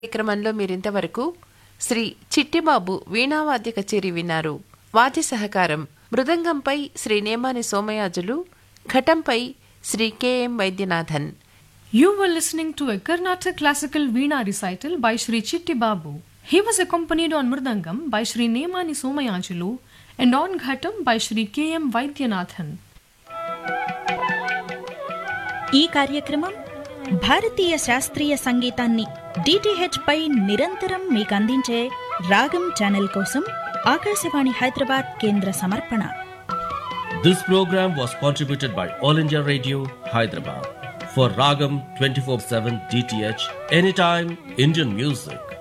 కార్యక్రమంలో మీరింతవరకు శ్రీ చిట్టిబాబు వీణావాద్య కచేరి విన్నారు వాద్య సహకారం మృదంగంపై శ్రీ నేమాని సోమయాజులు ఘటంపై Sri KM Vaidyanathan You were listening to a Karnataka classical Veena recital by Sri Chitti Babu. He was accompanied on Mridangam by Sri Nemani Somayajulu and on Ghatam by Sri K.M. Vaidyanathan. ఈ కార్యక్రమం భారతీయ శాస్త్రీయ సంగీతాన్ని డిటిహెచ్ పై నిరంతరం మీకు అందించే రాగం channel కోసం ఆకాశవాణి హైదరాబాద్ కేంద్ర సమర్పణ This program was contributed by All India Radio, Hyderabad. For Ragam 24 7 DTH, anytime Indian music.